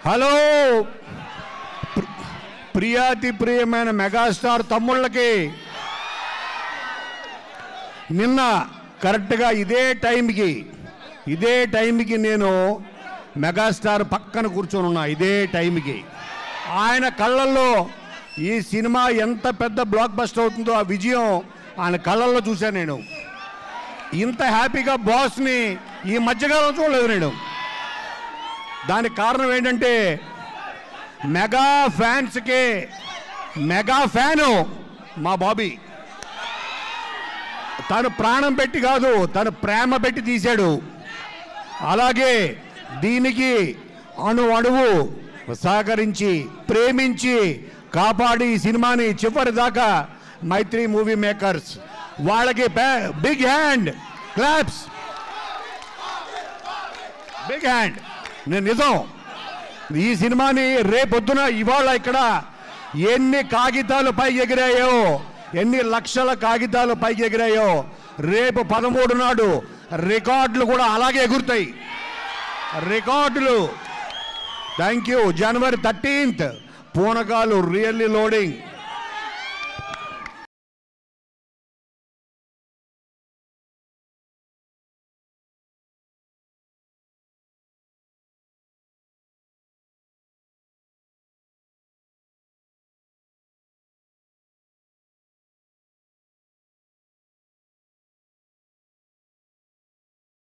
hello ప్రి- ప్రియాతి ప్రియమైన megastar తమ్ముళ్ళకి నిన్న కరెక్ట్గా ఇదే టైంకి ఇదే టైంకి నేను మెగాస్టార్ పక్కన కూర్చొని ఉన్నా ఇదే టైంకి ఆయన కళ్ళల్లో ఈ సినిమా ఎంత పెద్ద బ్లాక్ బస్టర్ అవుతుందో ఆ విజయం ఆయన కళ్ళల్లో చూశాను నేను ఇంత హ్యాపీగా బాస్ని ఈ మధ్యకాలం చూడలేదు నేను దానికి కారణం ఏంటంటే మెగా ఫ్యాన్స్కి మెగా ఫ్యాను మా బాబీ తను ప్రాణం పెట్టి కాదు తను ప్రేమ పెట్టి తీశాడు అలాగే దీనికి అణు అణువు సహకరించి ప్రేమించి కాపాడి ఈ సినిమాని చివరి దాకా మైత్రి మూవీ మేకర్స్ వాళ్ళకి big hand claps big hand నేను నిజం ఈ సినిమాని రేపొద్దున ఇవాళ ఇక్కడ ఎన్ని కాగితాలు పైకి ఎగిరాయో ఎన్ని లక్షల కాగితాలు పైకి ఎగిరాయో రేపు పదమూడు నాడు రికార్డులు కూడా అలాగే ఎగురుతాయి రికార్డులు థ్యాంక్ యూ జనవరి థర్టీన్త్ పూనకాలు రియల్లీ లోడింగ్